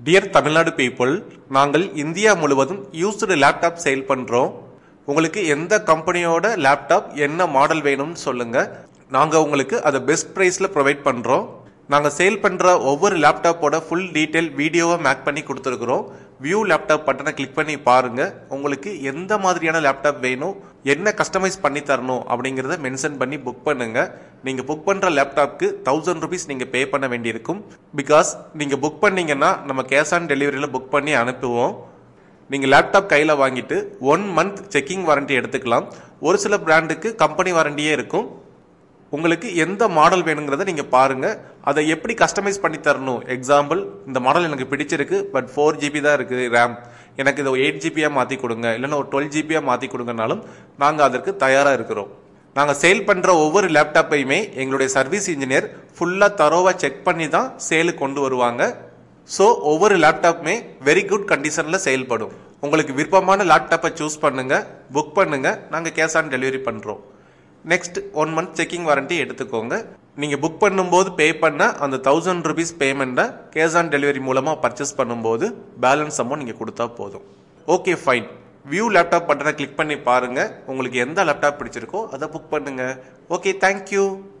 dear Tamil Nadu people நாங்கள் India முழுவதும் used laptop sale பண்ணுறோம் உங்களுக்கு எந்த கம்பெனியோட லேப்டாப் என்ன மாடல் வேணும்னு சொல்லுங்கள் நாங்கள் உங்களுக்கு அதை பெஸ்ட் ப்ரைஸில் ப்ரொவைட் பண்ணுறோம் நாங்கள் சேல் பண்ணுற ஒவ்வொரு லேப்டாப்போட ஃபுல் டீட்டெயில் வீடியோவை மேக் பண்ணி கொடுத்துருக்குறோம் வியூ லேப்டாப் பட்டனை கிளிக் பண்ணி பாருங்கள் உங்களுக்கு எந்த மாதிரியான லேப்டாப் வேணும் என்ன கஸ்டமைஸ் பண்ணி தரணும் அப்படிங்கிறத மென்ஷன் பண்ணி புக் பண்ணுங்க நீங்கள் புக் பண்ணுற லேப்டாப்க்கு தௌசண்ட் ருபீஸ் நீங்கள் பே பண்ண வேண்டியிருக்கும் பிகாஸ் நீங்கள் புக் பண்ணீங்கன்னா நம்ம கேஷ் ஆன் டெலிவரியில் புக் பண்ணி அனுப்புவோம் நீங்கள் லேப்டாப் கையில் வாங்கிட்டு ஒன் மந்த் செக்கிங் வாரண்டி எடுத்துக்கலாம் ஒரு சில பிராண்டுக்கு கம்பெனி வாரண்டியே இருக்கும் உங்களுக்கு எந்த மாடல் வேணுங்கிறத நீங்கள் பாருங்கள் அதை எப்படி கஸ்டமைஸ் பண்ணி தரணும் எக்ஸாம்பிள் இந்த மாடல் எனக்கு பிடிச்சிருக்கு பட் ஃபோர் ஜிபி தான் இருக்குது ரேம் எனக்கு இதை எயிட் ஜிபியாக மாற்றி கொடுங்க இல்லைன்னா ஒரு டுவெல் ஜிபியாக மாற்றி கொடுங்கனாலும் நாங்கள் அதற்கு தயாராக இருக்கிறோம் நாங்கள் சேல் பண்ணுற ஒவ்வொரு லேப்டாப்பையுமே எங்களுடைய சர்வீஸ் இன்ஜினியர் ஃபுல்லாக தரோவாக செக் பண்ணி தான் சேலுக்கு கொண்டு வருவாங்க ஸோ ஒவ்வொரு லேப்டாப்புமே வெரி குட் கண்டிஷனில் செயல்படும் உங்களுக்கு விருப்பமான லேப்டாப்பை சூஸ் பண்ணுங்கள் புக் பண்ணுங்கள் நாங்கள் கேஷ் ஆன் டெலிவரி பண்ணுறோம் next one month checking warranty எடுத்துக்கோங்க நீங்கள் புக் பண்ணும்போது பே பண்ண அந்த தௌசண்ட் ருபீஸ் பேமெண்ட்டை கேஷ் ஆன் டெலிவரி மூலமாக பர்ச்சேஸ் பண்ணும்போது பேலன்ஸ் அமௌண்ட் நீங்கள் கொடுத்தா போதும் ஓகே ஃபைன் வியூ லேப்டாப் பட்டனை கிளிக் பண்ணி பாருங்கள் உங்களுக்கு எந்த லேப்டாப் பிடிச்சிருக்கோ அதை புக் பண்ணுங்கள் ஓகே தேங்க்யூ